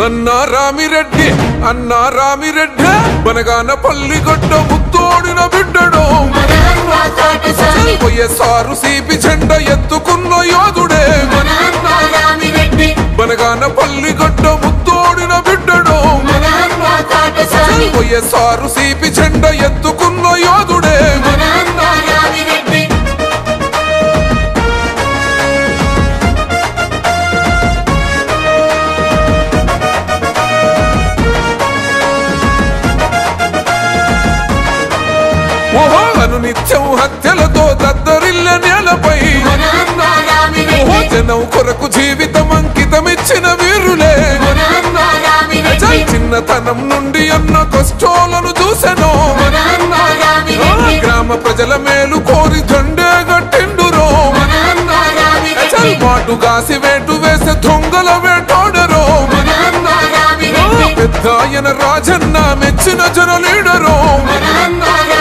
అన్నా రామిరెడ్డి అన్నా రామిరెడ్డి బనగాన పల్లి గడ్డ ముత్తోడిన బిడ్డడు వైఎస్ఆర్ సిపి జెండ ఎత్తుకున్న యోధుడే బనగాన పల్లి గడ్డ ముత్తోడిన బిడ్డడు వైఎస్ఆర్ సిపి జెండ ఎత్తుకున్న యోధుడే ఓహో అనునిత్యం హత్యలతో దద్దరిల్ల నేలపై ఓహో జనం కొరకు జీవితం అంకితమిచ్చిన వీరులే చల్ చిన్నతనం నుండి అన్న కష్టాలను చూసెను ఆ, గ్రామ ప్రజల మేలు కోరి జెండే గట్టిండురో చల్ మాటు గాసి వేటు వేసే దొంగల వేటాడరో ఆ, పెద్ద ఆయన రాజన్న మెచ్చిన జన లీడరో